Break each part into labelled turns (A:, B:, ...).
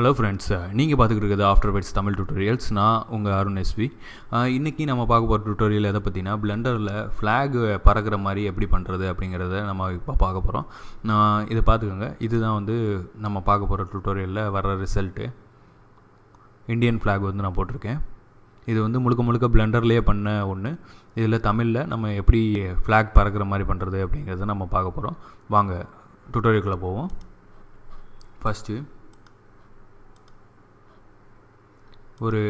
A: hello friends நீங்கள் பார்த்துக்கிட்டு இருக்கிறது ஆஃப்டர் பைட்ஸ் தமிழ் டியூட்டோரியல்ஸ் நான் உங்கள் அருண் எஸ்வி இன்றைக்கி நம்ம பார்க்க போகிற டியூட்டோரியல் எதை பற்றினா பிளெண்டரில் ஃப்ளாக் பறக்கிற மாதிரி எப்படி பண்ணுறது அப்படிங்கிறத நம்ம இப்போ பார்க்க போகிறோம் இதை பார்த்துக்கோங்க இதுதான் வந்து நம்ம பார்க்க போகிற டியூட்டோரியலில் வர ரிசல்ட்டு இந்தியன் ஃப்ளாக் வந்து நான் போட்டிருக்கேன் இது வந்து முழுக்க முழுக்க பிளெண்டர்லேயே பண்ண ஒன்று இதில் தமிழில் நம்ம எப்படி ஃப்ளாக் பறக்கிற மாதிரி பண்ணுறது அப்படிங்கிறத நம்ம பார்க்க போகிறோம் வாங்க டுட்டோரியலுக்குள்ளே போவோம் ஃபஸ்ட்டு ஒரு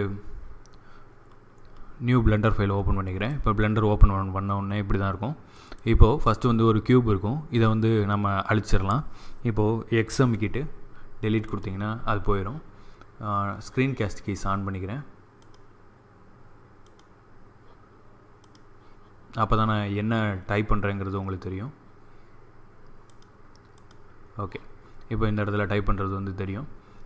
A: நியூ பிளெண்டர் ஃபைல் ஓப்பன் பண்ணிக்கிறேன் இப்போ பிளெண்டர் ஓப்பன் பண்ண உடனே இப்படி தான் இருக்கும் இப்போது ஃபஸ்ட்டு வந்து ஒரு க்யூப் இருக்கும் இதை வந்து நம்ம அழிச்சிடலாம் இப்போது எக்ஸ் அமுக்கிட்டு டெலீட் கொடுத்தீங்கன்னா அது போயிடும் ஸ்க்ரீன் கேஸ்ட் கீஸ் ஆன் பண்ணிக்கிறேன் அப்போ தான் நான் என்ன டைப் பண்ணுறேங்கிறது உங்களுக்கு தெரியும் ஓகே இப்போ இந்த இடத்துல டைப் பண்ணுறது வந்து தெரியும்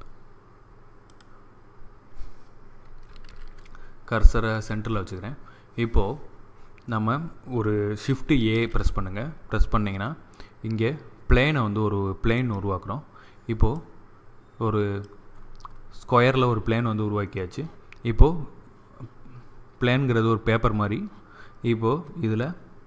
A: கர்சரை சென்டரில் வச்சுக்கிறேன் இப்போது நம்ம ஒரு ஷிஃப்ட்டு ஏ ப்ரெஸ் பண்ணுங்கள் ப்ரெஸ் பண்ணிங்கன்னா இங்கே பிளேனை வந்து ஒரு பிளேன் உருவாக்குறோம் இப்போது ஒரு ஸ்கொயரில் ஒரு பிளேன் வந்து உருவாக்கியாச்சு இப்போது பிளேனுங்கிறது ஒரு பேப்பர் மாதிரி இப்போது இதில்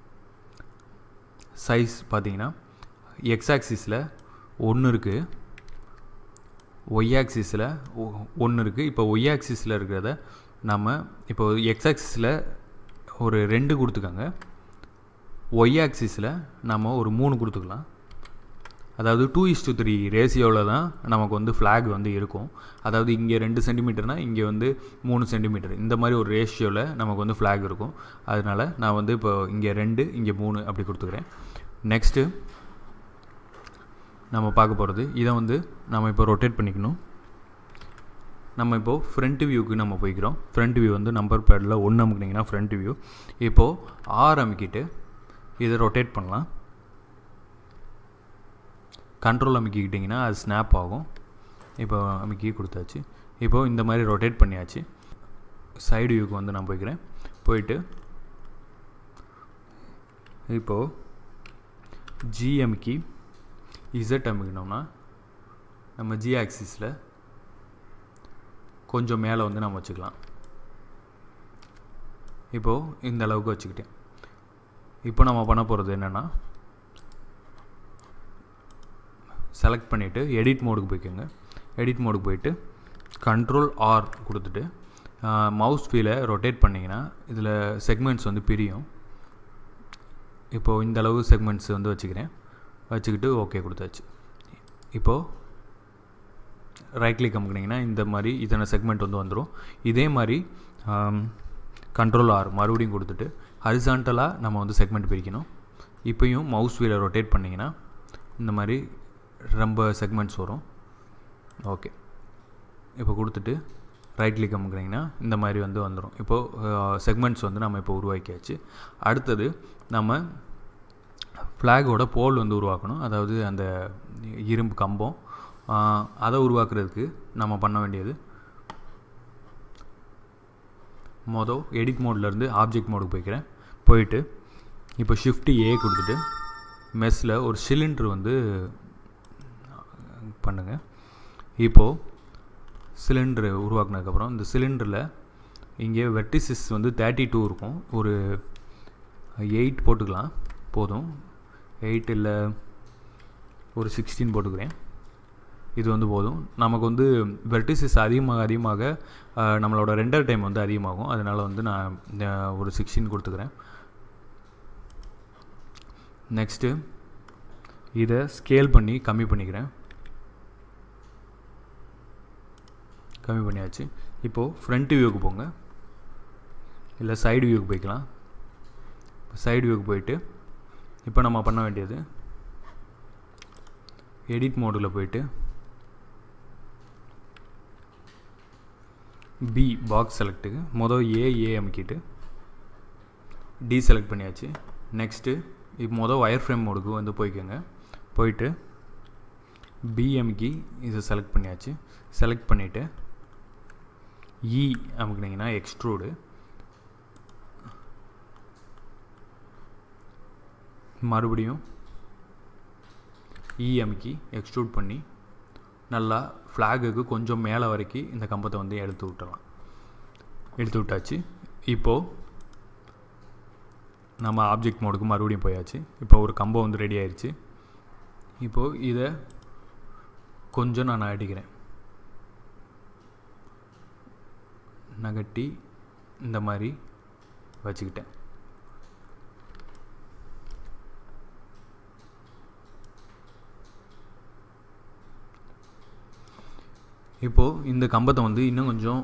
A: சைஸ் பார்த்தீங்கன்னா எக்ஸ் ஆக்சிஸில் ஒன்று இருக்குது ஒய் ஆக்சிஸில் ஒன்று இருக்குது இப்போ ஒய் ஆக்சிஸில் இருக்கிறத நம்ம இப்போ எக்ஸ் ஆக்சிஸில் ஒரு ரெண்டு கொடுத்துக்கோங்க ஒய் ஆக்சிஸில் நம்ம ஒரு மூணு கொடுத்துக்கலாம் அதாவது டூ இஸ் டூ த்ரீ ரேஷியோவில் தான் நமக்கு வந்து ஃப்ளாக் வந்து இருக்கும் அதாவது இங்கே ரெண்டு சென்டிமீட்டர்னால் இங்கே வந்து மூணு சென்டிமீட்டர் இந்த மாதிரி ஒரு ரேஷியோவில் நமக்கு வந்து ஃப்ளாக் இருக்கும் அதனால் நான் வந்து இப்போ இங்கே ரெண்டு இங்கே மூணு அப்படி கொடுத்துக்கிறேன் நெக்ஸ்ட்டு நம்ம பார்க்க போகிறது இதை வந்து நம்ம இப்போ ரொட்டேட் பண்ணிக்கணும் நம்ம இப்போது ஃப்ரண்ட் வியூக்கு நம்ம போய்க்கிறோம் ஃப்ரண்ட் வியூ வந்து நம்பர் பேடில் ஒன்று அமுக்கினீங்கன்னா ஃப்ரண்ட் வியூ இப்போது ஆர் அமுக்கிட்டு இதை ரொட்டேட் பண்ணலாம் கண்ட்ரோல் அமுக்கிக்கிட்டிங்கன்னா அது ஸ்னாப் ஆகும் இப்போ அமுக்கி கொடுத்தாச்சு இப்போது இந்த மாதிரி ரொட்டேட் பண்ணியாச்சு சைடு வியூக்கு வந்து நான் போய்க்கிறேன் போயிட்டு இப்போது ஜி அமுக்கி இசட் அமுக்கினோம்னா நம்ம ஜி ஆக்சிஸில் கொஞ்சம் மேலே வந்து நம்ம வச்சுக்கலாம் இப்போது இந்த அளவுக்கு வச்சுக்கிட்டேன் இப்போ நம்ம பண்ண போகிறது என்னென்னா செலக்ட் பண்ணிவிட்டு எடிட் மோடுக்கு போய்க்கோங்க எடிட் மோடுக்கு போயிட்டு கண்ட்ரோல் ஆர் கொடுத்துட்டு மவுஸ் ஃபீலை ரொட்டேட் பண்ணிங்கன்னா இதில் செக்மெண்ட்ஸ் வந்து பிரியும் இப்போது இந்த அளவு செக்மெண்ட்ஸ் வந்து வச்சுக்கிறேன் வச்சுக்கிட்டு ஓகே கொடுத்தாச்சு இப்போது ரைட் கிளிக் அமுக்குனிங்கன்னா இந்த மாதிரி இத்தனை செக்மெண்ட் வந்து வந்துடும் இதே மாதிரி கண்ட்ரோல் ஆர் மறுபடியும் கொடுத்துட்டு ஹரிசான்டலாக நம்ம வந்து செக்மெண்ட் பிரிக்கணும் இப்போயும் மவுஸ் வீலை ரொட்டேட் பண்ணிங்கன்னா இந்த மாதிரி ரொம்ப செக்மெண்ட்ஸ் வரும் ஓகே இப்போ கொடுத்துட்டு ரைட் கிளிக் அமுக்குனிங்கன்னா இந்த மாதிரி வந்து வந்துடும் இப்போது செக்மெண்ட்ஸ் வந்து நம்ம இப்போ உருவாக்கியாச்சு அடுத்தது நம்ம ஃப்ளாகோட போல் வந்து உருவாக்கணும் அதாவது அந்த இரும்பு கம்பம் அதை உருவாக்குறதுக்கு நம்ம பண்ண வேண்டியது மொதல் எடிட் மோட்லேருந்து ஆப்ஜெக்ட் மோடுக்கு போய்க்கிறேன் போயிட்டு இப்போ ஷிஃப்ட்டு ஏ கொடுத்துட்டு மெஸ்ஸில் ஒரு சிலிண்ட்ரு வந்து பண்ணுங்கள் இப்போது சிலிண்டரு உருவாக்குனதுக்கப்புறம் இந்த சிலிண்டரில் இங்கே வெர்டிசிஸ் வந்து தேர்ட்டி டூ இருக்கும் ஒரு எயிட் போட்டுக்கலாம் போதும் எயிட் இல்லை ஒரு சிக்ஸ்டீன் போட்டுக்கிறேன் இது வந்து போதும் நமக்கு வந்து வெர்டிசஸ் அதிகமாக அதிகமாக நம்மளோட ரெண்டர் டைம் வந்து அதிகமாகும் அதனால் வந்து நான் ஒரு சிக்ஸ்டீன் கொடுத்துக்கிறேன் நெக்ஸ்ட்டு இதை ஸ்கேல் பண்ணி கம்மி பண்ணிக்கிறேன் கம்மி பண்ணியாச்சு இப்போது ஃப்ரண்ட் வியூக்கு போங்க இல்லை சைடு வியூக்கு போய்க்கலாம் சைடு வியூக்கு போயிட்டு இப்போ நம்ம பண்ண வேண்டியது எடிட் மோடில் போயிட்டு பி பாக்ஸ் செலக்ட்டுக்கு மொதல் ஏ ஏ அமுக்கிட்டு டி செலக்ட் பண்ணியாச்சு நெக்ஸ்ட்டு இப்போ மொதல் ஒயர் ஃப்ரேம் மோடுக்கு வந்து போய்க்கோங்க போயிட்டு பி அமுக்கி இதை செலக்ட் பண்ணியாச்சு செலக்ட் பண்ணிவிட்டு இ அமுக்குனிங்கன்னா எக்ஸ்ட்ரூடு மறுபடியும் இ அமுக்கி எக்ஸ்ட்ரூட் பண்ணி நல்லா ஃப்ளாகுக்கு கொஞ்சம் மேலே வரைக்கும் இந்த கம்பத்தை வந்து எடுத்து விட்டுறலாம் எடுத்து விட்டாச்சு இப்போது நம்ம ஆப்ஜெக்ட் மோடுக்கு மறுபடியும் போயாச்சு இப்போ ஒரு கம்பம் வந்து ரெடி ஆயிடுச்சு இப்போது இதை கொஞ்சம் நான் அடிக்கிறேன் நகட்டி இந்த மாதிரி வச்சுக்கிட்டேன் இப்போது இந்த கம்பத்தை வந்து இன்னும் கொஞ்சம்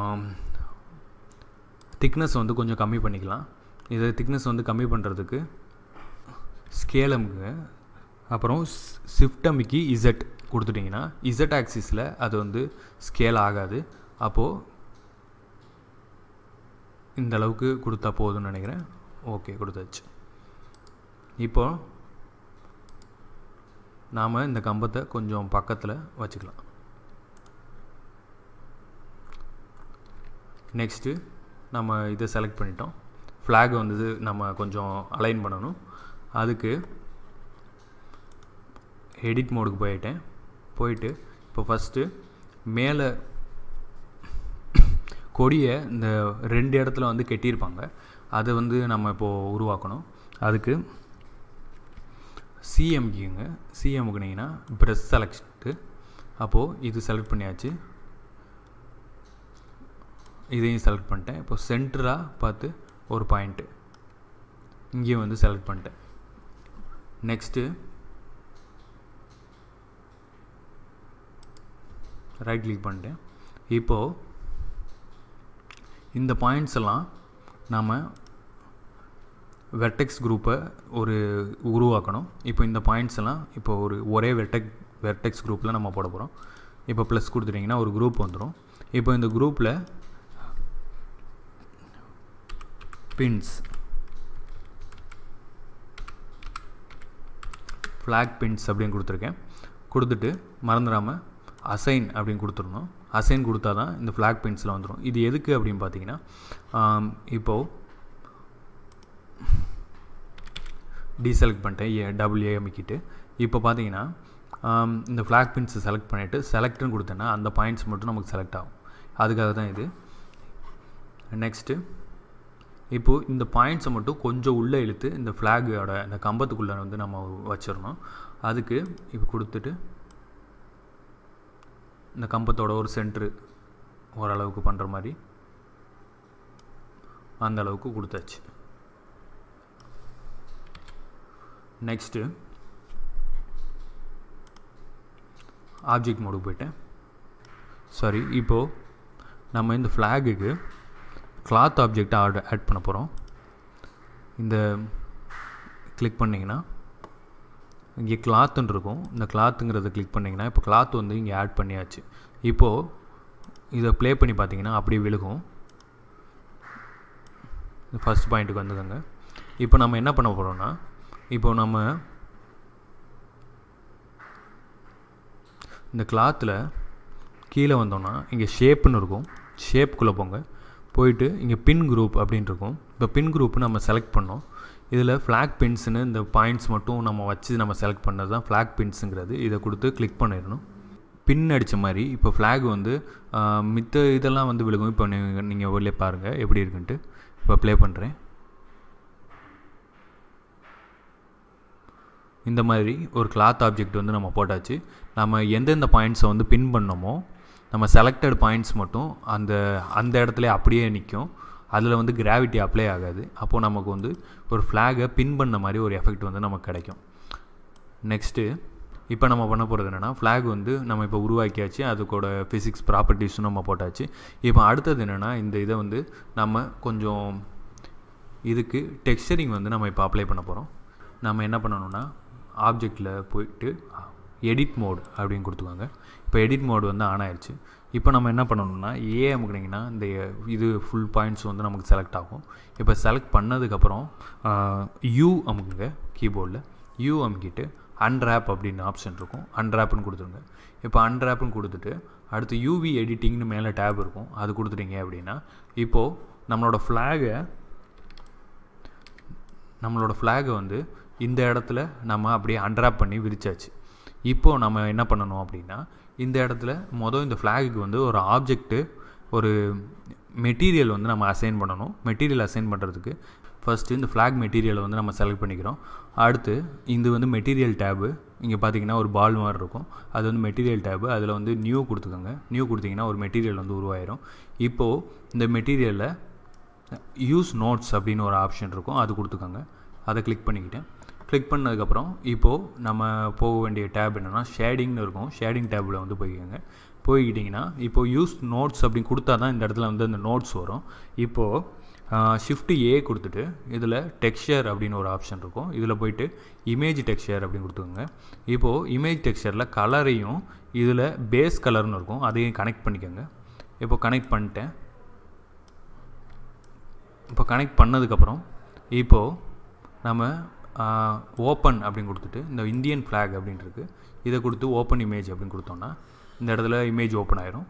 A: திக்னஸ் வந்து கொஞ்சம் கம்மி பண்ணிக்கலாம் இதை திக்னஸ் வந்து கம்மி பண்ணுறதுக்கு ஸ்கேலமுக்கு அப்புறம் ஷிஃப்ட் அமிக்கி இசட் கொடுத்துட்டிங்கன்னா இசட் ஆக்சிஸில் அது வந்து ஸ்கேல் ஆகாது அப்போது இந்த அளவுக்கு கொடுத்தா போதும்னு நினைக்கிறேன் ஓகே கொடுத்தாச்சு இப்போ நாம் இந்த கம்பத்தை கொஞ்சம் பக்கத்தில் வச்சுக்கலாம் நெக்ஸ்ட்டு நம்ம இதை செலக்ட் பண்ணிட்டோம் ஃப்ளாக் வந்து நம்ம கொஞ்சம் அலைன் பண்ணணும் அதுக்கு எடிட் மோடுக்கு போயிட்டேன் போயிட்டு இப்போ ஃபஸ்ட்டு மேலே கொடியை இந்த ரெண்டு இடத்துல வந்து கெட்டியிருப்பாங்க அதை வந்து நம்ம இப்போது உருவாக்கணும் அதுக்கு சிஎம்கிங்க சிஎம்க்குனிங்கன்னா ப்ரெஸ் செலக்ஷன்ட்டு அப்போது இது செலக்ட் பண்ணியாச்சு இதையும் செலக்ட் பண்ணிட்டேன் இப்போ சென்டராக பார்த்து ஒரு பாயிண்ட்டு இங்கேயும் வந்து செலக்ட் பண்ணிட்டேன் நெக்ஸ்ட்டு ரைட் கிளிக் பண்ணிட்டேன் இப்போது இந்த பாயிண்ட்ஸ் எல்லாம் நாம் வெர்டெக்ஸ் குரூப்பை ஒரு உருவாக்கணும் இப்போ இந்த பாயிண்ட்ஸ் எல்லாம் இப்போ ஒரு ஒரே வெர்டெக் வெர்டெக்ஸ் குரூப்பில் நம்ம போட போகிறோம் இப்போ ப்ளஸ் கொடுத்துட்டிங்கன்னா ஒரு குரூப் வந்துடும் இப்போ இந்த குரூப்பில் பின்ஸ் ஃப்ளாக் பின்ஸ் அப்படின்னு கொடுத்துருக்கேன் கொடுத்துட்டு மறந்துடாமல் அசைன் அப்படின்னு கொடுத்துடணும் அசைன் கொடுத்தா தான் இந்த ஃப்ளாக் பின்ஸில் வந்துடும் இது எதுக்கு அப்படின்னு பார்த்தீங்கன்னா இப்போது டீசெலக்ட் பண்ணிட்டேன் ஏ டபுள் ஏ அமைக்கிட்டு இப்போ பார்த்தீங்கன்னா இந்த ஃப்ளாக் பின்ஸை செலக்ட் பண்ணிவிட்டு செலக்ட்னு கொடுத்தேன்னா அந்த பாயிண்ட்ஸ் மட்டும் நமக்கு செலக்ட் ஆகும் அதுக்காக தான் இது நெக்ஸ்ட்டு இப்போது இந்த பாயிண்ட்ஸை மட்டும் கொஞ்சம் உள்ளே இழுத்து இந்த ஃப்ளாகோட இந்த கம்பத்துக்குள்ளே வந்து நம்ம வச்சிடணும் அதுக்கு இப்போ கொடுத்துட்டு இந்த கம்பத்தோட ஒரு சென்ட்ரு ஓரளவுக்கு பண்ணுற மாதிரி அந்த அளவுக்கு கொடுத்தாச்சு நெக்ஸ்ட்டு ஆப்ஜெக்ட் மோடுக்கு போயிட்டேன் சாரி இப்போது நம்ம இந்த ஃப்ளாகுக்கு கிளாத் ஆப்ஜெக்டை ஆட் ஆட் பண்ண போகிறோம் இந்த கிளிக் பண்ணிங்கன்னா இங்கே கிளாத்துன்னு இருக்கும் இந்த கிளாத்துங்கிறத கிளிக் பண்ணிங்கன்னா இப்போ கிளாத் வந்து இங்கே ஆட் பண்ணியாச்சு இப்போது இதை ப்ளே பண்ணி பார்த்தீங்கன்னா அப்படியே விழுகும் ஃபஸ்ட் பாயிண்ட்டுக்கு வந்துக்கோங்க இப்போ நம்ம என்ன பண்ண போகிறோம்னா இப்போ நம்ம இந்த கிளாத்தில் கீழே வந்தோம்னா இங்கே ஷேப்புன்னு இருக்கும் ஷேப்புக்குள்ளே போங்க போயிட்டு இங்கே பின் குரூப் அப்படின்னு இருக்கும் இப்போ பின் குரூப் நம்ம செலக்ட் பண்ணோம் இதில் ஃப்ளாக் பின்ஸ்னு இந்த பாயிண்ட்ஸ் மட்டும் நம்ம வச்சு நம்ம செலக்ட் பண்ணது தான் ஃப்ளாக் பின்ஸுங்கிறது இதை கொடுத்து கிளிக் பண்ணிடணும் பின் அடித்த மாதிரி இப்போ ஃப்ளாக் வந்து மித்த இதெல்லாம் வந்து விழுகும் இப்போ நீங்கள் நீங்கள் உள்ளே பாருங்கள் எப்படி இருக்குன்ட்டு இப்போ ப்ளே பண்ணுறேன் இந்த மாதிரி ஒரு கிளாத் ஆப்ஜெக்ட் வந்து நம்ம போட்டாச்சு நம்ம எந்தெந்த பாயிண்ட்ஸை வந்து பின் பண்ணோமோ நம்ம செலக்டட் பாயிண்ட்ஸ் மட்டும் அந்த அந்த இடத்துல அப்படியே நிற்கும் அதில் வந்து கிராவிட்டி அப்ளை ஆகாது அப்போது நமக்கு வந்து ஒரு ஃப்ளாகை பின் பண்ண மாதிரி ஒரு எஃபெக்ட் வந்து நமக்கு கிடைக்கும் நெக்ஸ்ட்டு இப்போ நம்ம பண்ண போகிறது என்னென்னா ஃப்ளாக் வந்து நம்ம இப்போ உருவாக்கியாச்சு அதுக்கோட ஃபிசிக்ஸ் ப்ராப்பர்ட்டிஸும் நம்ம போட்டாச்சு இப்போ அடுத்தது என்னென்னா இந்த இதை வந்து நம்ம கொஞ்சம் இதுக்கு டெக்ஸ்டரிங் வந்து நம்ம இப்போ அப்ளை பண்ண போகிறோம் நம்ம என்ன பண்ணணும்னா ஆப்ஜெக்டில் போயிட்டு எடிட் மோட் அப்படின்னு கொடுத்துக்கோங்க இப்போ எடிட் மோடு வந்து ஆன் ஆயிடுச்சு இப்போ நம்ம என்ன பண்ணணும்னா ஏ அமுக்குனிங்கன்னா இந்த இது ஃபுல் பாயிண்ட்ஸ் வந்து நமக்கு செலக்ட் ஆகும் இப்போ செலக்ட் பண்ணதுக்கப்புறம் யூ அமுக்குங்க கீபோர்டில் யூ அமுக்கிட்டு அன்ராப் அப்படின்னு ஆப்ஷன் இருக்கும் அன்ராப்னு கொடுத்துருங்க இப்போ அன்ராப்னு கொடுத்துட்டு அடுத்து யூவி எடிட்டிங்னு மேலே டேப் இருக்கும் அது கொடுத்துட்டீங்க அப்படின்னா இப்போது நம்மளோட ஃப்ளாகை நம்மளோட ஃப்ளாகை வந்து இந்த இடத்துல நம்ம அப்படியே அன்ராப் பண்ணி விரிச்சாச்சு இப்போது நம்ம என்ன பண்ணணும் அப்படின்னா இந்த இடத்துல மொதல் இந்த ஃப்ளாகுக்கு வந்து ஒரு ஆப்ஜெக்ட்டு ஒரு மெட்டீரியல் வந்து நம்ம அசைன் பண்ணணும் மெட்டீரியல் அசைன் பண்ணுறதுக்கு ஃபஸ்ட்டு இந்த ஃப்ளாக் மெட்டீரியலை வந்து நம்ம செலக்ட் பண்ணிக்கிறோம் அடுத்து இது வந்து மெட்டீரியல் டேபு இங்கே பார்த்தீங்கன்னா ஒரு பால் மாதிரி இருக்கும் அது வந்து மெட்டீரியல் டேபு அதில் வந்து நியூ கொடுத்துக்கோங்க நியூ கொடுத்தீங்கன்னா ஒரு மெட்டீரியல் வந்து உருவாயிரும் இப்போது இந்த மெட்டீரியலில் யூஸ் நோட்ஸ் அப்படின்னு ஒரு ஆப்ஷன் இருக்கும் அது கொடுத்துக்கோங்க அதை கிளிக் பண்ணிக்கிட்டேன் கிளிக் பண்ணதுக்கப்புறம் இப்போது நம்ம போக வேண்டிய டேப் என்னென்னா ஷேடிங்னு இருக்கும் ஷேடிங் டேப்பில் வந்து போய்க்கோங்க போய்கிட்டிங்கன்னா இப்போது யூஸ் நோட்ஸ் அப்படின்னு கொடுத்தா தான் இந்த இடத்துல வந்து அந்த நோட்ஸ் வரும் இப்போது ஷிஃப்ட் ஏ கொடுத்துட்டு இதில் டெக்ஸ்சர் அப்படின்னு ஒரு ஆப்ஷன் இருக்கும் இதில் போயிட்டு இமேஜ் டெக்ஸ்சர் அப்படின்னு கொடுத்துக்கோங்க இப்போது இமேஜ் டெக்ஸ்சரில் கலரையும் இதில் பேஸ் கலர்னு இருக்கும் அதையும் கனெக்ட் பண்ணிக்கோங்க இப்போ கனெக்ட் பண்ணிட்டேன் இப்போ கனெக்ட் பண்ணதுக்கப்புறம் இப்போது நம்ம ஓப்பன் அப்படின்னு கொடுத்துட்டு இந்த இந்தியன் ஃப்ளாக் அப்படின்ட்டுருக்கு இதை கொடுத்து ஓப்பன் இமேஜ் அப்படின்னு கொடுத்தோன்னா இந்த இடத்துல இமேஜ் ஓப்பன் ஆயிரும்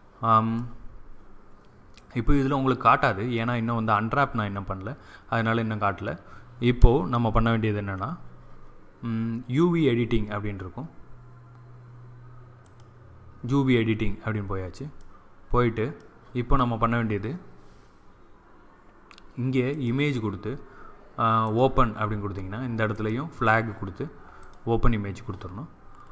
A: இப்போ இதில் உங்களுக்கு காட்டாது ஏன்னா இன்னும் வந்து அன்ட்ராப் நான் இன்னும் பண்ணல அதனால் இன்னும் காட்டல இப்போது நம்ம பண்ண வேண்டியது என்னென்னா யூவி எடிட்டிங் அப்படின்னு இருக்கும் யூவி எடிட்டிங் அப்படின்னு போயாச்சு போயிட்டு இப்போ நம்ம பண்ண வேண்டியது இங்கே இமேஜ் கொடுத்து ஓப்பன் அப்படின்னு கொடுத்தீங்கன்னா இந்த இடத்துலையும் ஃப்ளாக் கொடுத்து ஓப்பன் இமேஜ் கொடுத்துடணும்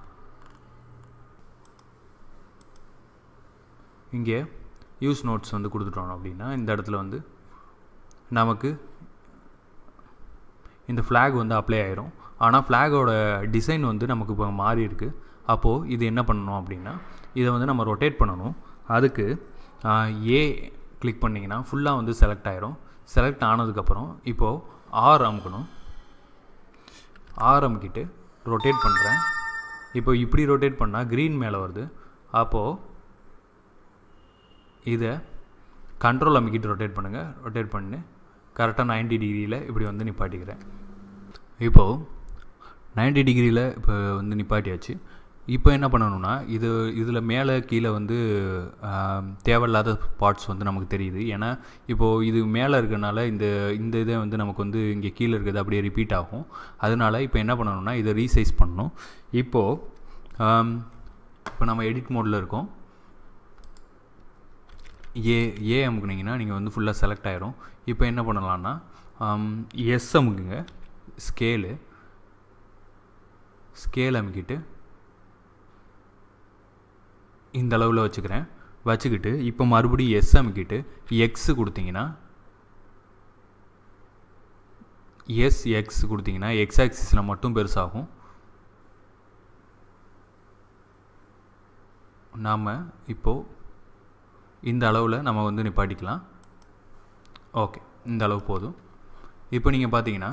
A: இங்கே யூஸ் நோட்ஸ் வந்து கொடுத்துட்டோம் அப்படின்னா இந்த இடத்துல வந்து நமக்கு இந்த ஃப்ளாக் வந்து அப்ளை ஆயிரும் ஆனால் ஃப்ளாகோட டிசைன் வந்து நமக்கு இப்போ மாறி இருக்குது அப்போது இது என்ன பண்ணணும் அப்படின்னா இதை வந்து நம்ம ரொட்டேட் பண்ணணும் அதுக்கு ஏ கிளிக் பண்ணிங்கன்னா ஃபுல்லாக வந்து செலக்ட் ஆயிரும் செலக்ட் ஆனதுக்கப்புறம் இப்போது ஆர் அமுக்கணும் ஆர் அமுக்கிட்டு ரொட்டேட் பண்ணுறேன் இப்போ இப்படி ரொட்டேட் பண்ணால் க்ரீன் மேலே வருது அப்போது இதை கண்ட்ரோல் அமைக்கிட்டு ரொட்டேட் பண்ணுங்கள் ரொட்டேட் பண்ணி கரெக்டாக நைன்டி டிகிரியில் இப்படி வந்து நிப்பாட்டிக்கிறேன் இப்போது நைன்டி டிகிரியில் இப்போ வந்து நிப்பாட்டியாச்சு இப்போ என்ன பண்ணணும்னா இது இதில் மேலே கீழே வந்து தேவையில்லாத பார்ட்ஸ் வந்து நமக்கு தெரியுது ஏன்னா இப்போது இது மேலே இருக்கிறனால இந்த இந்த இதை வந்து நமக்கு வந்து இங்கே கீழே இருக்கிறது அப்படியே ரிப்பீட் ஆகும் அதனால் இப்போ என்ன பண்ணணும்னா இதை ரீசைஸ் பண்ணணும் இப்போது இப்போ நம்ம எடிட் மோடில் இருக்கோம் ஏ ஏ அமுக்குனிங்கன்னா நீங்கள் வந்து ஃபுல்லாக செலக்ட் ஆயிரும் இப்போ என்ன பண்ணலான்னா எஸ் அமுக்குங்க ஸ்கேலு ஸ்கேல் அமுக்கிட்டு இந்த அளவில் வச்சுக்கிறேன் வச்சுக்கிட்டு இப்போ மறுபடியும் எஸ் அமுக்கிட்டு எக்ஸு கொடுத்தீங்கன்னா எஸ் எக்ஸ் கொடுத்தீங்கன்னா எக்ஸ் ஆக்சிஸில் மட்டும் பெருசாகும் நாம் இப்போது இந்த அளவில் நம்ம வந்து நிப்பாட்டிக்கலாம் ஓகே இந்த அளவு போதும் இப்போ நீங்கள் பார்த்தீங்கன்னா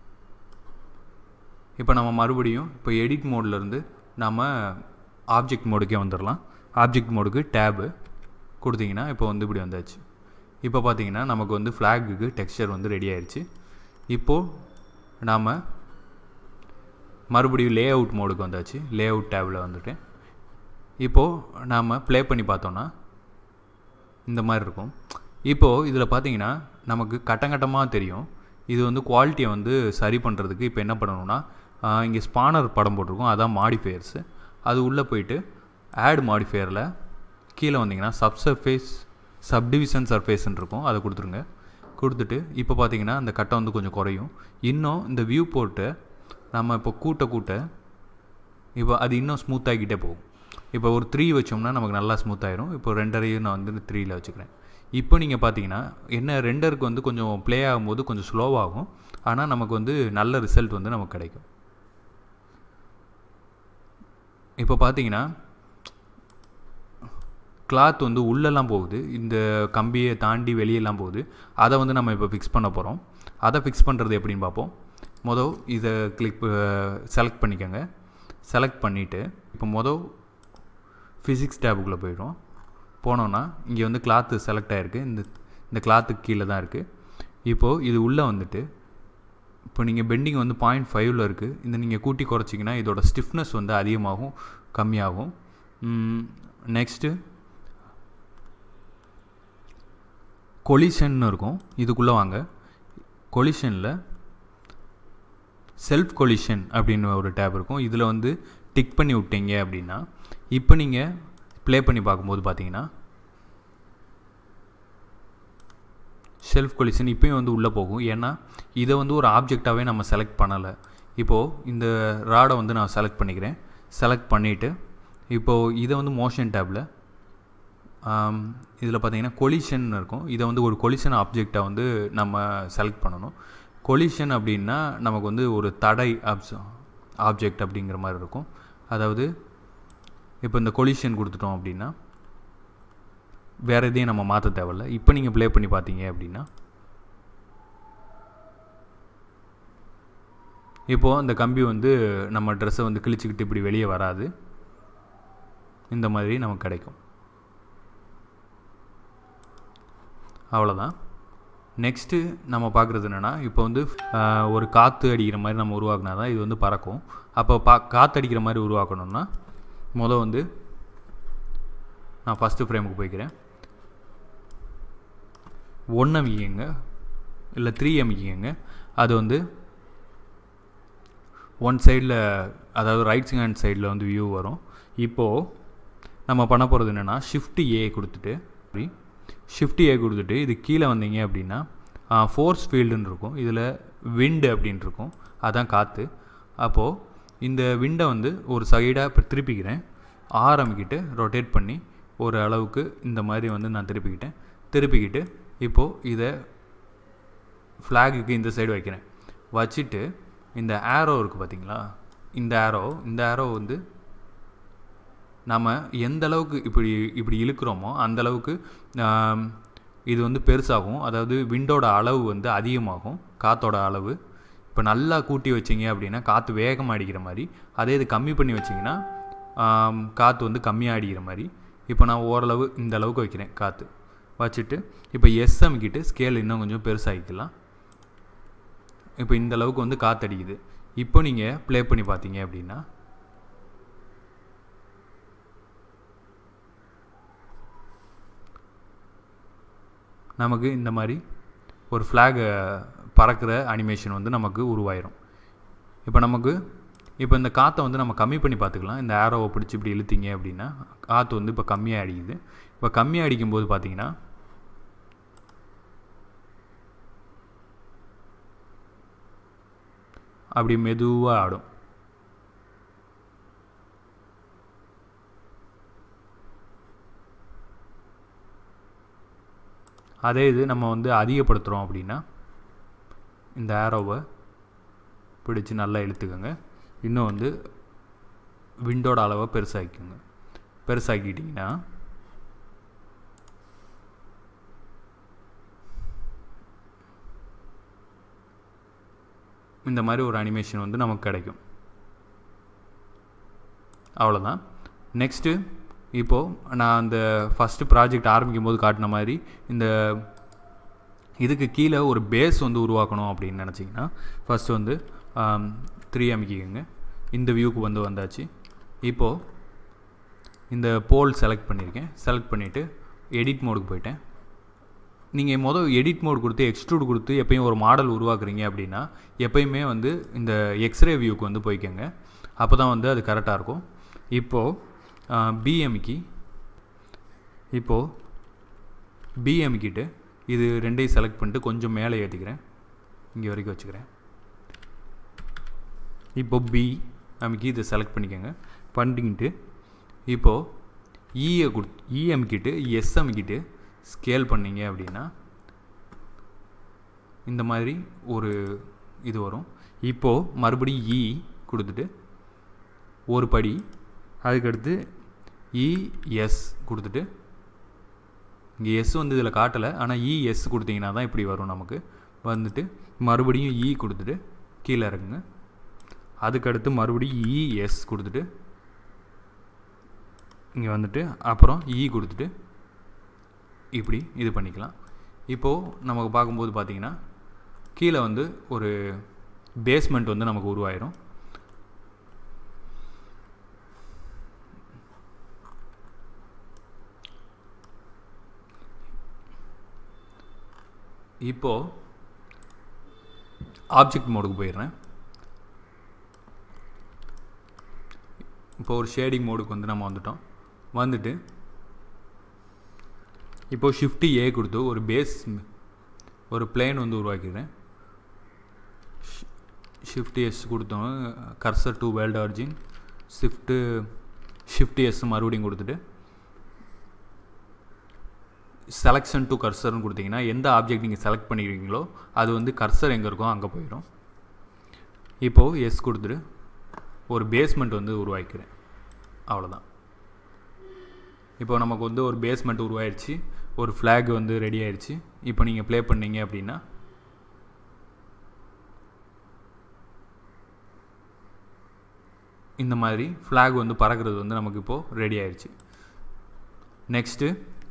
A: இப்போ நம்ம மறுபடியும் இப்போ எடிட் மோட்லேருந்து நம்ம ஆப்ஜெக்ட் மோடுக்கே வந்துடலாம் ஆப்ஜெக்ட் மோடுக்கு டேபு கொடுத்தீங்கன்னா இப்போ வந்து இப்படி வந்தாச்சு இப்போ பார்த்தீங்கன்னா நமக்கு வந்து ஃப்ளாகுக்கு டெக்ஸ்சர் வந்து ரெடி ஆயிடுச்சு இப்போது நாம் மறுபடியும் லே அவுட் மோடுக்கு வந்தாச்சு லே அவுட் டேபில் வந்துட்டேன் இப்போது நாம் ப்ளே பண்ணி பார்த்தோன்னா இந்த மாதிரி இருக்கும் இப்போது இதில் பார்த்தீங்கன்னா நமக்கு கட்டங்கட்டமாக தெரியும் இது வந்து குவாலிட்டியை வந்து சரி பண்ணுறதுக்கு இப்போ என்ன பண்ணணும்னா இங்கே ஸ்பானர் படம் போட்டிருக்கோம் அதான் மாடிஃபையர்ஸு அது உள்ளே போயிட்டு ஆட் மாடிஃபையரில் கீழே வந்தீங்கன்னா சப் சர்ஃபேஸ் சப்டிவிஷன் சர்ஃபேஸ்ன்னு இருக்கும் அதை கொடுத்துருங்க கொடுத்துட்டு இப்போ பார்த்தீங்கன்னா அந்த கட்டை வந்து கொஞ்சம் குறையும் இன்னும் இந்த வியூ போட்டு நம்ம இப்போ கூட்ட கூட்ட இப்போ அது இன்னும் ஸ்மூத் ஆகிக்கிட்டே போகும் இப்போ ஒரு த்ரீ வச்சோம்னா நமக்கு நல்லா ஸ்மூத் ஆயிரும் இப்போ ரெண்டரையும் நான் வந்து த்ரீயில் வச்சுக்கிறேன் இப்போ நீங்கள் பார்த்தீங்கன்னா என்ன ரெண்டருக்கு வந்து கொஞ்சம் ப்ளே ஆகும்போது கொஞ்சம் ஸ்லோவாகும் ஆனால் நமக்கு வந்து நல்ல ரிசல்ட் வந்து நமக்கு கிடைக்கும் இப்போ பார்த்தீங்கன்னா கிளாத் வந்து உள்ளெல்லாம் போகுது இந்த கம்பியை தாண்டி வெளியெல்லாம் போகுது அதை வந்து நம்ம இப்போ ஃபிக்ஸ் பண்ண போகிறோம் அதை ஃபிக்ஸ் பண்ணுறது எப்படின்னு பார்ப்போம் மொதல் இதை கிளிக் செலக்ட் பண்ணிக்கோங்க செலக்ட் பண்ணிவிட்டு இப்போ மொதல் ஃபிசிக்ஸ் டேபுக்குள்ளே போயிடும் போனோன்னா இங்கே வந்து கிளாத்து செலக்ட் ஆகிருக்கு இந்த இந்த கிளாத்துக்கு கீழே தான் இருக்குது இப்போது இது உள்ளே வந்துட்டு இப்போ நீங்கள் பெண்டிங் வந்து பாயிண்ட் ஃபைவ்ல இருக்குது இந்த நீங்கள் கூட்டி குறைச்சிங்கன்னா இதோட ஸ்டிஃப்னஸ் வந்து அதிகமாகும் கம்மியாகும் நெக்ஸ்ட்டு கொலிஷன் இருக்கும் இதுக்குள்ளே வாங்க கொலிஷனில் செல்ஃப் கொலிஷன் அப்படின்னு ஒரு டேப் இருக்கும் இதில் வந்து டிக் பண்ணி விட்டீங்க அப்படின்னா இப்போ நீங்கள் ப்ளே பண்ணி பார்க்கும்போது பார்த்தீங்கன்னா ஷெல்ஃப் கொலிஷன் இப்போயும் வந்து உள்ளே போகும் ஏன்னா இதை வந்து ஒரு ஆப்ஜெக்டாகவே நம்ம செலக்ட் பண்ணலை இப்போது இந்த ராடை வந்து நான் செலக்ட் பண்ணிக்கிறேன் செலக்ட் பண்ணிவிட்டு இப்போது இதை வந்து மோஷன் டேப்பில் இதில் பார்த்தீங்கன்னா கொலிஷன் இருக்கும் இதை வந்து ஒரு கொலிஷன் ஆப்ஜெக்டை வந்து நம்ம செலக்ட் பண்ணணும் கொலிஷன் அப்படின்னா நமக்கு வந்து ஒரு தடை ஆப்ஸ் ஆப்ஜெக்ட் அப்படிங்கிற மாதிரி இருக்கும் அதாவது இப்போ இந்த கொலிஷன் கொடுத்துட்டோம் அப்படின்னா வேறு எதையும் நம்ம மாற்ற தேவையில்ல இப்போ நீங்கள் ப்ளே பண்ணி பார்த்தீங்க அப்படின்னா இப்போது அந்த கம்பி வந்து நம்ம ட்ரெஸ்ஸை வந்து கிழிச்சிக்கிட்டு இப்படி வெளியே வராது இந்த மாதிரி நமக்கு கிடைக்கும் அவ்வளோதான் நெக்ஸ்ட்டு நம்ம பார்க்குறது என்னென்னா இப்போ வந்து ஒரு காற்று அடிக்கிற மாதிரி நம்ம உருவாக்குனா தான் இது வந்து பறக்கும் அப்போ பா காற்று அடிக்கிற மாதிரி உருவாக்கணும்னா முதல் வந்து நான் ஃபஸ்ட்டு ஃப்ரேமுக்கு போய்க்கிறேன் ஒன் அமைக்கிங்க இல்லை த்ரீ அமைக்கிங்க அது வந்து ஒன் சைடில் அதாவது ரைட் ஹேண்ட் சைடில் வந்து வியூ வரும் இப்போது நம்ம பண்ண போகிறது என்னென்னா ஷிஃப்ட் ஏ கொடுத்துட்டு அப்படி ஷிஃப்ட் ஏ கொடுத்துட்டு இது கீழே வந்தீங்க அப்படின்னா ஃபோர்ஸ் ஃபீல்டுன்னு இருக்கும் இதில் விண்டு அப்படின்னு இருக்கும் அதான் காற்று அப்போது இந்த விண்டை வந்து ஒரு சைடாக இப்போ திருப்பிக்கிறேன் ஆரம்பிக்கிட்டு ரொட்டேட் பண்ணி ஒரு அளவுக்கு இந்த மாதிரி வந்து நான் திருப்பிக்கிட்டேன் திருப்பிக்கிட்டு இப்போது இதை ஃப்ளாகுக்கு இந்த சைடு வைக்கிறேன் வச்சுட்டு இந்த ஆரோ இருக்குது பார்த்தீங்களா இந்த ஆரோ இந்த ஆரோ வந்து நம்ம எந்த அளவுக்கு இப்படி இப்படி இழுக்கிறோமோ அந்த அளவுக்கு இது வந்து பெருசாகும் அதாவது விண்டோட அளவு வந்து அதிகமாகும் காற்றோட அளவு இப்போ நல்லா கூட்டி வச்சிங்க அப்படின்னா காற்று வேகமாக அடிக்கிற மாதிரி அதே இது கம்மி பண்ணி வச்சிங்கன்னா காற்று வந்து கம்மியாக அடிக்கிற மாதிரி இப்போ நான் ஓரளவு இந்த அளவுக்கு வைக்கிறேன் காற்று வச்சுட்டு இப்போ எஸ் அமுக்கிட்டு ஸ்கேல் இன்னும் கொஞ்சம் பெருசாகிக்கலாம் இப்போ இந்த அளவுக்கு வந்து காற்று அடிக்குது இப்போ நீங்கள் ப்ளே பண்ணி பார்த்தீங்க அப்படின்னா நமக்கு இந்த மாதிரி ஒரு ஃப்ளாகை பறக்கிற அனிமேஷன் வந்து நமக்கு உருவாயிரும் இப்போ நமக்கு இப்போ இந்த காற்றை வந்து நம்ம கம்மி பண்ணி பார்த்துக்கலாம் இந்த ஆரோவை பிடிச்சி இப்படி இழுத்தீங்க அப்படின்னா காற்று வந்து இப்போ கம்மியாக அடிக்குது இப்போ கம்மியாக அடிக்கும்போது பார்த்தீங்கன்னா அப்படி மெதுவாக ஆடும் அதே இது நம்ம வந்து அதிகப்படுத்துகிறோம் அப்படின்னா இந்த ஆரோவை பிடிச்சி நல்லா இழுத்துக்கோங்க இன்னும் வந்து விண்டோட அளவை பெருசாக்கிக்கோங்க பெருசாக்கிட்டிங்கன்னா இந்த மாதிரி ஒரு அனிமேஷன் வந்து நமக்கு கிடைக்கும் அவ்வளோதான் நெக்ஸ்ட்டு இப்போது நான் அந்த ஃபஸ்ட்டு ப்ராஜெக்ட் ஆரம்பிக்கும் போது காட்டின மாதிரி இந்த இதுக்கு கீழே ஒரு பேஸ் வந்து உருவாக்கணும் அப்படின்னு நினச்சிங்கன்னா ஃபஸ்ட்டு வந்து த்ரீ அமைக்கிங்க இந்த வியூக்கு வந்து வந்தாச்சு இப்போது இந்த போல் செலக்ட் பண்ணியிருக்கேன் செலக்ட் பண்ணிவிட்டு எடிட் மோடுக்கு போயிட்டேன் நீங்கள் மொதல் எடிட் மோட் கொடுத்து எக்ஸ்ட்ரூட் கொடுத்து எப்பயும் ஒரு மாடல் உருவாக்குறீங்க அப்படின்னா எப்பயுமே வந்து இந்த எக்ஸ்ரே வியூக்கு வந்து போய்க்கோங்க அப்போ தான் வந்து அது கரெக்டாக இருக்கும் இப்போது பிஎம்கி இப்போது பிஎம்கிட்டு இது ரெண்டையும் செலக்ட் பண்ணிட்டு கொஞ்சம் மேலே ஏற்றிக்கிறேன் இங்கே வரைக்கும் வச்சுக்கிறேன் இப்போ பி அமைக்கி இதை செலக்ட் பண்ணிக்கோங்க பண்ணிக்கிட்டு இப்போது இயை கொடு இ அமைக்கிட்டு எஸ் அமைக்கிட்டு ஸ்கேல் பண்ணிங்க அப்படின்னா இந்த மாதிரி ஒரு இது வரும் இப்போது மறுபடியும் இ கொடுத்துட்டு ஒரு படி அதுக்கடுத்து இஎஸ் கொடுத்துட்டு இங்கே எஸ் வந்து இதில் காட்டலை ஆனால் இஎஸ் கொடுத்தீங்கன்னா தான் இப்படி வரும் நமக்கு வந்துட்டு மறுபடியும் இ கொடுத்துட்டு கீழே இறங்குங்க அதுக்கடுத்து மறுபடியும் இஎஸ் கொடுத்துட்டு இங்கே வந்துட்டு அப்புறம் இ கொடுத்துட்டு இப்படி இது பண்ணிக்கலாம் இப்போது நமக்கு பார்க்கும்போது பார்த்தீங்கன்னா கீழே வந்து ஒரு பேஸ்மெண்ட் வந்து நமக்கு உருவாயிரும் இப்போது ஆப்ஜெக்ட் மோடுக்கு போயிடுறேன் இப்போ ஒரு ஷேடிங் மோடுக்கு வந்து நம்ம வந்துட்டோம் வந்துட்டு இப்போது ஷிஃப்ட்டு ஏ கொடுத்து ஒரு பேஸ் ஒரு பிளேன் வந்து உருவாக்கிக்கிறேன் ஷிஃப்ட் எஸ் கொடுத்தோம் cursor to world origin shift shift S மறுபடியும் கொடுத்துட்டு செலெக்ஷன் டு கர்சர்னு கொடுத்தீங்கன்னா எந்த ஆப்ஜெக்ட் நீங்கள் செலக்ட் பண்ணிக்கிறீங்களோ அது வந்து கர்சர் எங்கே இருக்கோ அங்கே போயிடும் இப்போது எஸ் கொடுத்துட்டு ஒரு பேஸ்மெண்ட் வந்து உருவாக்கிறேன் அவ்வளோதான் இப்போ நமக்கு வந்து ஒரு பேஸ்மெண்ட் உருவாயிடுச்சு ஒரு ஃப்ளாக் வந்து ரெடி ஆயிடுச்சு இப்போ நீங்கள் ப்ளே பண்ணீங்க அப்படின்னா இந்த மாதிரி ஃப்ளாக் வந்து பறக்கிறது வந்து நமக்கு இப்போது ரெடி ஆயிடுச்சு நெக்ஸ்ட்டு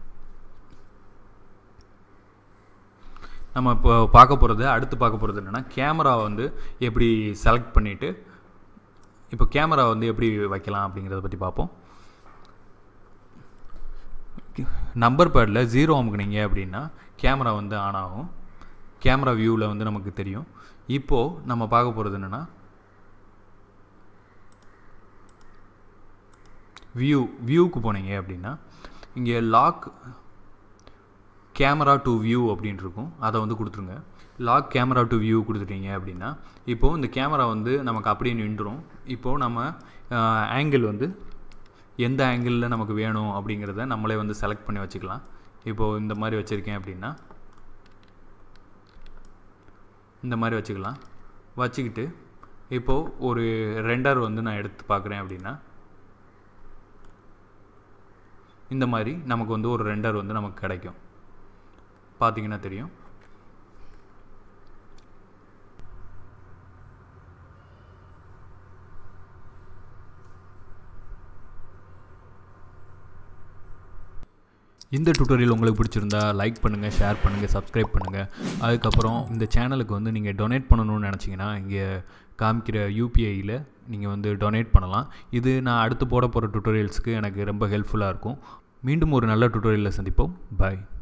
A: நம்ம இப்போ பார்க்க போகிறது அடுத்து பார்க்க போகிறது என்னென்னா கேமரா வந்து எப்படி செலக்ட் பண்ணிவிட்டு இப்போ கேமரா வந்து எப்படி வைக்கலாம் அப்படிங்கிறத பற்றி பார்ப்போம் நம்பர் பேடில் ஜீரோ அமுக்குனீங்க அப்படின்னா கேமரா வந்து ஆன் ஆகும் கேமரா வியூவில் வந்து நமக்கு தெரியும் இப்போது நம்ம பார்க்க போகிறது என்னென்னா வியூ வியூவுக்கு போனீங்க அப்படின்னா இங்கே லாக் கேமரா டு வியூ அப்படின்னு இருக்கும் அதை வந்து கொடுத்துருங்க லாக் கேமரா டு வியூ கொடுத்துட்டீங்க அப்படின்னா இப்போது இந்த கேமரா வந்து நமக்கு அப்படியே நின்றுடும் இப்போது நம்ம ஆங்கிள் வந்து எந்த ஆங்கிளில் நமக்கு வேணும் அப்படிங்கிறத நம்மளே வந்து செலக்ட் பண்ணி வச்சுக்கலாம் இப்போது இந்த மாதிரி வச்சுருக்கேன் அப்படின்னா இந்த மாதிரி வச்சுக்கலாம் வச்சுக்கிட்டு இப்போது ஒரு ரெண்டர் வந்து நான் எடுத்து பார்க்குறேன் அப்படின்னா இந்த மாதிரி நமக்கு வந்து ஒரு ரெண்டர் வந்து நமக்கு கிடைக்கும் பார்த்தீங்கன்னா தெரியும் இந்த டுட்டோரியல் உங்களுக்கு பிடிச்சிருந்தா லைக் பண்ணுங்கள் ஷேர் பண்ணுங்கள் சப்ஸ்கிரைப் பண்ணுங்கள் அதுக்கப்புறம் இந்த சேனலுக்கு வந்து நீங்கள் டொனேட் பண்ணணும்னு நினச்சிங்கன்னா இங்கே காமிக்கிற யூபிஐயில் நீங்கள் வந்து டொனேட் பண்ணலாம் இது நான் அடுத்து போட போகிற டுட்டோரியல்ஸ்க்கு எனக்கு ரொம்ப ஹெல்ப்ஃபுல்லாக இருக்கும் மீண்டும் ஒரு நல்ல டுட்டோரியலில் சந்திப்போம் பாய்